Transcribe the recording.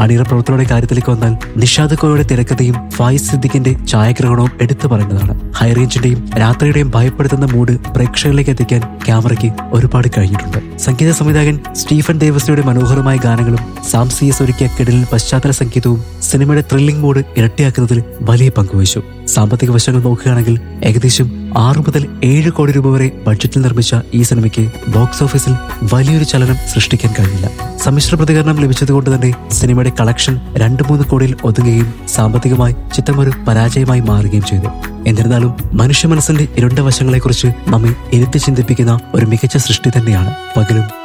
അണിയറ പ്രവർത്തനയുടെ കാര്യത്തിലേക്ക് വന്നാൽ നിഷാദ് കോയുടെ തിരക്കഥയും ഫായിസ് സിദ്ദിഖിന്റെ ഛായാഗ്രഹണവും എടുത്തു പറയേണ്ടതാണ് ഹൈറേഞ്ചിന്റെയും രാത്രിയുടെയും ഭയപ്പെടുത്തുന്ന മൂഡ് പ്രേക്ഷകരിലേക്ക് എത്തിക്കാൻ ക്യാമറയ്ക്ക് ഒരുപാട് കഴിഞ്ഞിട്ടുണ്ട് സംഗീത സംവിധായകൻ സ്റ്റീഫൻ ദേവസ്യയുടെ മനോഹരമായ ഗാനങ്ങളും സാം സി എസ് ഒരുക്കിയ കിടലിൽ പശ്ചാത്തല സംഗീതവും സിനിമയുടെ ത്രില്ലിംഗ് മൂഡ് ഇരട്ടിയാക്കുന്നതിൽ വലിയ പങ്കുവഹിച്ചു സാമ്പത്തിക വശങ്ങൾ നോക്കുകയാണെങ്കിൽ ഏകദേശം ആറു മുതൽ ഏഴ് കോടി രൂപ വരെ ബഡ്ജറ്റിൽ നിർമ്മിച്ച ഈ സിനിമയ്ക്ക് ബോക്സ് ഓഫീസിൽ വലിയൊരു ചലനം സൃഷ്ടിക്കാൻ കഴിഞ്ഞില്ല സമ്മിശ്ര പ്രതികരണം ലഭിച്ചതുകൊണ്ട് തന്നെ സിനിമയുടെ കളക്ഷൻ രണ്ട് മൂന്ന് കോടിയിൽ ഒതുങ്ങുകയും സാമ്പത്തികമായി ചിത്രം ഒരു പരാജയമായി മാറുകയും ചെയ്തു എന്നിരുന്നാലും മനുഷ്യ മനസ്സിന്റെ ഇരുണ്ട വശങ്ങളെക്കുറിച്ച് നമ്മെ ഇരുത്തി ചിന്തിപ്പിക്കുന്ന ഒരു മികച്ച സൃഷ്ടി തന്നെയാണ് പകലും